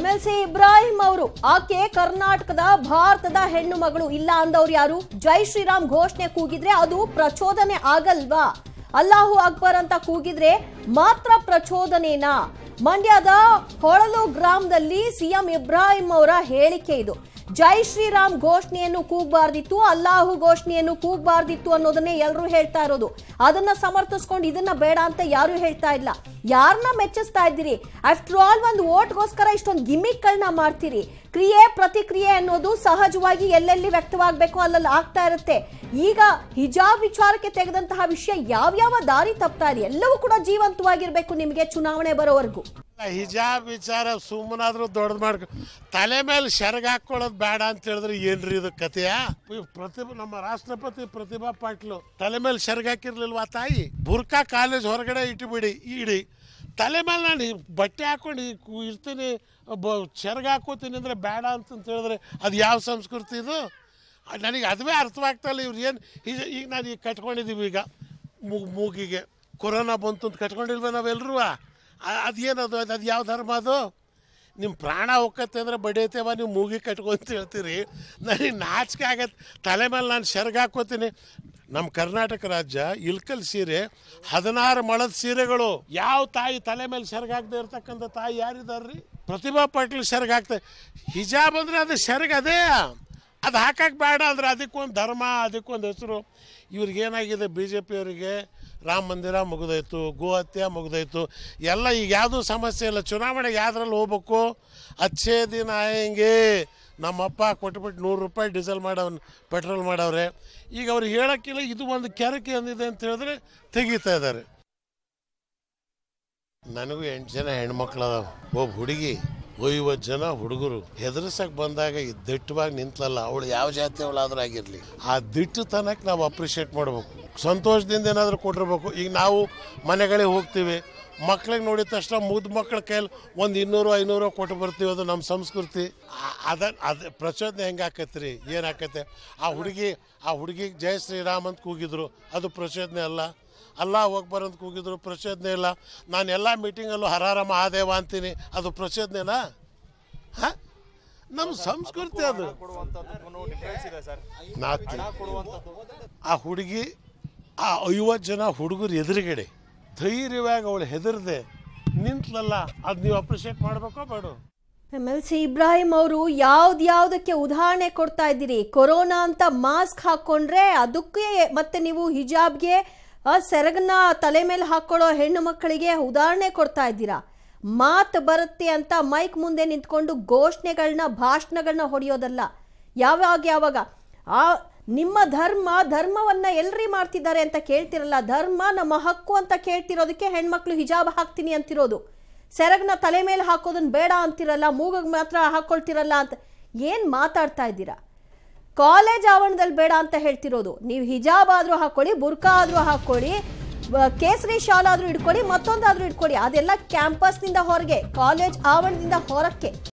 M L C Ibrahim ಅವರು ಆಕೆ ಕರ್ನಾಟಕದ ಭಾರತದ ಹೆಣ್ಣು ಮಗಳು ಇಲ್ಲ ಅಂದವ್ರು ಯಾರು ಜೈ ಶ್ರೀರಾಮ್ ಘೋಷಣೆ ಕೂಗಿದ್ರೆ ಅದು ಪ್ರಚೋದನೆ ಆಗಲ್ವಾ ಅಲ್ಲಾಹು ಅಕ್ಬರ್ ಅಂತ ಕೂಗಿದ್ರೆ ಮಾತ್ರ ಪ್ರಚೋದನೆನಾ ಮಂಡ್ಯದ ಹೊಳಲು ಗ್ರಾಮದಲ್ಲಿ ಸಿಎಂ ಇಬ್ರಾಹಿಂ ಅವರ ಹೇಳಿಕೆ ಇದು ಜೈ ಶ್ರೀರಾಮ್ ಘೋಷಣೆಯನ್ನು ಕೂಗಬಾರ್ದಿತ್ತು ಅಲ್ಲಾಹು ಘೋಷಣೆಯನ್ನು ಕೂಗಬಾರ್ದಿತ್ತು ಅನ್ನೋದನ್ನೇ ಎಲ್ಲರೂ ಹೇಳ್ತಾ ಇರೋದು ಅದನ್ನ ಸಮರ್ಥಿಸ್ಕೊಂಡು ಇದನ್ನ ಬೇಡ ಅಂತ ಯಾರು ಹೇಳ್ತಾ ಇಲ್ಲ ಯಾರನ್ನ ಮೆಚ್ಚಿಸ್ತಾ ಇದ್ದೀರಿ ಆಫ್ಟರ್ ಆಲ್ ಒಂದು ಓಟ್ಗೋಸ್ಕರ ಇಷ್ಟೊಂದು ಗಿಮಿಕ್ಗಳನ್ನ ಮಾಡ್ತೀರಿ ಕ್ರಿಯೆ ಪ್ರತಿಕ್ರಿಯೆ ಅನ್ನೋದು ಸಹಜವಾಗಿ ಎಲ್ಲೆಲ್ಲಿ ವ್ಯಕ್ತವಾಗಬೇಕು ಅಲ್ಲಲ್ಲಿ ಆಗ್ತಾ ಇರುತ್ತೆ ಈಗ ಹಿಜಾಬ್ ವಿಚಾರಕ್ಕೆ ತೆಗೆದಂತಹ ವಿಷಯ ಯಾವ್ಯಾವ ದಾರಿ ತಪ್ತಾ ಇದೆ ಎಲ್ಲವೂ ಕೂಡ ಜೀವಂತವಾಗಿರ್ಬೇಕು ನಿಮಗೆ ಚುನಾವಣೆ ಬರೋವರೆಗೂ ಹಿಜಾಬ್ ವಿಚಾರ ಸುಮ್ಮನಾದ್ರೂ ದೊಡ್ಡದು ಮಾಡ್ಕೊ ತಲೆ ಮೇಲೆ ಸೆರಗ್ ಹಾಕೊಳ್ಳೋದು ಬೇಡ ಅಂತ ಹೇಳಿದ್ರೆ ಏನ್ರಿ ಇದು ಕಥೆಯ ಪ್ರತಿಭಾ ನಮ್ಮ ರಾಷ್ಟ್ರಪತಿ ಪ್ರತಿಭಾ ಪಾಟ್ಲು ತಲೆ ಮೇಲೆ ಸೆರಗ್ ಹಾಕಿರ್ಲಿಲ್ವಾ ತಾಯಿ ಬುರ್ಕಾ ಕಾಲೇಜ್ ಹೊರಗಡೆ ಇಟ್ಟುಬಿಡಿ ಇಡಿ ತಲೆ ಮೇಲೆ ನಾನು ಈ ಬಟ್ಟೆ ಹಾಕೊಂಡು ಈ ಕು- ಇರ್ತೀನಿ ಬ ಸೆರಗ್ ಹಾಕೋತೀನಿ ಅಂದರೆ ಬೇಡ ಅಂತಂತ ಹೇಳಿದ್ರೆ ಅದು ಯಾವ ಸಂಸ್ಕೃತಿ ಇದು ಅದ್ ನನಗೆ ಅದುವೇ ಅರ್ಥವಾಗ್ತಾ ಇಲ್ಲ ಇವ್ರು ಏನು ಈಗ ಈಗ ನಾನು ಈಗ ಕಟ್ಕೊಂಡಿದ್ದೀವಿ ಈಗ ಮೂಗ್ ಮೂಗಿಗೆ ಕೊರೋನಾ ಬಂತು ಅಂತ ಕಟ್ಕೊಂಡಿಲ್ವ ನಾವೆಲ್ಲರೂ ಅದೇನದು ಅದು ಅದು ಯಾವ ಧರ್ಮ ಅದು ನಿಮ್ಮ ಪ್ರಾಣ ಹೋಗತ್ತೆ ಅಂದರೆ ಬಡಿಯತ್ತೇವ ನೀವು ಮೂಗಿ ಕಟ್ಕೊಂತ ಹೇಳ್ತೀರಿ ನನಗೆ ನಾಚಿಕೆ ಆಗತ್ತೆ ತಲೆ ಮೇಲೆ ನಾನು ಸೆರಗ್ ಹಾಕೋತೀನಿ ನಮ್ಮ ಕರ್ನಾಟಕ ರಾಜ್ಯ ಇಲ್ಕಲ್ ಸೀರೆ ಹದಿನಾರು ಮೊಳದ ಸೀರೆಗಳು ಯಾವ ತಾಯಿ ತಲೆ ಮೇಲೆ ಸೆರಗ್ ಹಾಕದೆ ಇರ್ತಕ್ಕಂಥ ತಾಯಿ ಯಾರಿದಾರ್ರಿ ಪ್ರತಿಭಾ ಪಾಟೀಲ್ ಸೆರಗ್ ಹಾಕ್ತಾರೆ ಹಿಜಾಬ್ ಅಂದರೆ ಅದು ಸೆರಗ್ ಅದೇ ಅದು ಹಾಕಕ್ಕೆ ಬೇಡ ಅಂದ್ರೆ ಅದಕ್ಕೊಂದು ಧರ್ಮ ಅದಕ್ಕೊಂದು ಹೆಸರು ಇವ್ರಿಗೇನಾಗಿದೆ ಬಿ ಜೆ ಪಿಯವರಿಗೆ ರಾಮ ಮಂದಿರ ಮುಗಿದೋಯ್ತು ಗೋ ಹತ್ಯೆ ಮುಗಿದೋಯ್ತು ಎಲ್ಲ ಈಗ ಯಾವುದೂ ಸಮಸ್ಯೆ ಇಲ್ಲ ಚುನಾವಣೆಗೆ ಯಾವ್ದ್ರಲ್ಲಿ ಹೋಗ್ಬೇಕು ಅಚ್ಚೇ ದಿನ ಆಯಂಗೆ ನಮ್ಮಪ್ಪ ಕೊಟ್ಬಿಟ್ಟು ನೂರು ರೂಪಾಯಿ ಡೀಸೆಲ್ ಮಾಡವ್ ಪೆಟ್ರೋಲ್ ಮಾಡವ್ರೆ ಈಗ ಅವ್ರು ಹೇಳೋಕ್ಕಿಲ್ಲ ಇದು ಒಂದು ಕೆರಕೆ ಅಂದಿದೆ ಅಂತ ಹೇಳಿದ್ರೆ ತೆಗಿತಾ ಇದ್ದಾರೆ ನನಗೂ ಎಂಟು ಜನ ಹೆಣ್ಮಕ್ಳು ಅದಾವ ಒಬ್ಬ ಹುಡುಗಿ ಐವತ್ತು ಜನ ಹುಡುಗರು ಹೆದರ್ಸಕ್ ಬಂದಾಗ ಈ ದಿಟ್ಟವಾಗಿ ನಿಂತಲಲ್ಲ ಅವಳು ಯಾವ ಜಾತಿ ಅವಳಾದ್ರೂ ಆಗಿರಲಿ ಆ ದಿಟ್ಟತನಕ್ಕೆ ನಾವು ಅಪ್ರಿಷಿಯೇಟ್ ಮಾಡಬೇಕು ಸಂತೋಷದಿಂದ ಏನಾದರೂ ಕೊಟ್ಟಿರ್ಬೇಕು ಈಗ ನಾವು ಮನೆಗಳಿಗೆ ಹೋಗ್ತೀವಿ ಮಕ್ಳಿಗೆ ನೋಡಿದ ತಕ್ಷಣ ಮುದ್ದು ಮಕ್ಕಳ ಕೈಲಿ ಒಂದು ಇನ್ನೂರು ಐನೂರು ಕೊಟ್ಟು ಬರ್ತೀವಿ ಅದು ನಮ್ಮ ಸಂಸ್ಕೃತಿ ಆ- ಅದ ಅದು ಪ್ರಚೋದನೆ ಹೆಂಗೆ ಆಕೈತೆ ರೀ ಏನು ಆಕೈತೆ ಆ ಹುಡುಗಿ ಆ ಹುಡುಗಿಗೆ ಜಯ ಶ್ರೀರಾಮ್ ಅಂತ ಕೂಗಿದ್ರು ಅದು ಪ್ರಚೋದನೆ ಅಲ್ಲ ಅಲ್ಲ ಹೋಗ್ಬಾರ ಅಂತ ಕೂಗಿದ್ರು ಪ್ರಚೋದನೆ ಇಲ್ಲ ನಾನು ಎಲ್ಲ ಮೀಟಿಂಗಲ್ಲೂ ಹರಾರ ಮಹಾದೇವ ಅಂತೀನಿ ಅದು ಪ್ರಚೋದನೆನಾ ಹಾಂ ನಮ್ಮ ಸಂಸ್ಕೃತಿ ಅದು ನಾತಿ ಆ ಹುಡುಗಿ ಆ ಐವತ್ತು ಜನ ಹುಡುಗರು ಎದುರುಗಡೆ ಧೈರ್ಯವಾಗಿ ಅವಳು ಹೆದರ್ದೆ ನಿಂತ್ಲಲ್ಲ ಅದು ನೀವು ಅಪ್ರಿಷಿಯೇಟ್ ಮಾಡಬೇಕೋ ಬೇಡ ಎಂ ಎಲ್ ಸಿ ಇಬ್ರಾಹಿಂ ಅವರು ಯಾವ್ದು ಯಾವ್ದಕ್ಕೆ ಉದಾಹರಣೆ ಕೊಡ್ತಾ ಇದ್ದೀರಿ ಕೊರೋನಾ ಅಂತ ಮಾಸ್ಕ್ ಹಾಕೊಂಡ್ರೆ ಅದಕ್ಕೆ ಮತ್ತೆ ನೀವು ಹಿಜಾಬ್ಗೆ ಆ, ಸೆರಗನ್ನ ತಲೆ ಮೇಲೆ ಹಾಕೊಳ್ಳೋ ಹೆಣ್ಣು ಮಕ್ಕಳಿಗೆ ಉದಾಹರಣೆ ಕೊಡ್ತಾ ಇದ್ದೀರಾ ಮಾತು ಬರುತ್ತೆ ಅಂತ ಮೈಕ್ ಮುಂದೆ ನಿಂತ್ಕೊಂಡು ಘೋಷಣೆಗಳನ್ನ ಭಾಷಣಗಳನ್ನ ಹೊಡೆಯೋದಲ್ಲ ಯಾವಾಗ ಯಾವಾಗ ಆ ನಿಮ್ಮ ಧರ್ಮ ಧರ್ಮವನ್ನ ಎಲ್ರಿ ಮಾಡ್ತಿದ್ದಾರೆ ಅಂತ ಕೇಳ್ತಿರಲ್ಲ ಧರ್ಮ ನಮ್ಮ ಹಕ್ಕು ಅಂತ ಕೇಳ್ತಿರೋದಕ್ಕೆ ಹೆಣ್ಮಕ್ಳು ಹಿಜಾಬ್ ಹಾಕ್ತೀನಿ ಅಂತಿರೋದು ಸೆರಗ್ನ ತಲೆ ಮೇಲೆ ಹಾಕೋದನ್ನ ಬೇಡ ಅಂತಿರಲ್ಲ ಮೂಗಿಗೆ ಮಾತ್ರ ಹಾಕೊಳ್ತಿರಲ್ಲ ಅಂತ ಏನು ಮಾತಾಡ್ತಾ ಇದ್ದೀರಾ ಕಾಲೇಜ್ ಆವರಣದಲ್ಲಿ ಬೇಡ ಅಂತ ಹೇಳ್ತಿರೋದು ನೀವು ಹಿಜಾಬ್ ಆದ್ರೂ ಹಾಕೊಳ್ಳಿ ಬುರ್ಕಾ ಆದ್ರೂ ಹಾಕೊಳ್ಳಿ ಬ- ಕೇಸರಿ ಶಾಲ್ ಆದ್ರೂ ಇಟ್ಕೊಳ್ಳಿ ಮತ್ತೊಂದಾದ್ರೂ ಇಟ್ಕೊಳ್ಳಿ ಅದೆಲ್ಲ ಕ್ಯಾಂಪಸ್ನಿಂದ ಹೊರಗೆ ಕಾಲೇಜ್ ಆವರಣದಿಂದ ಹೊರಕ್ಕೆ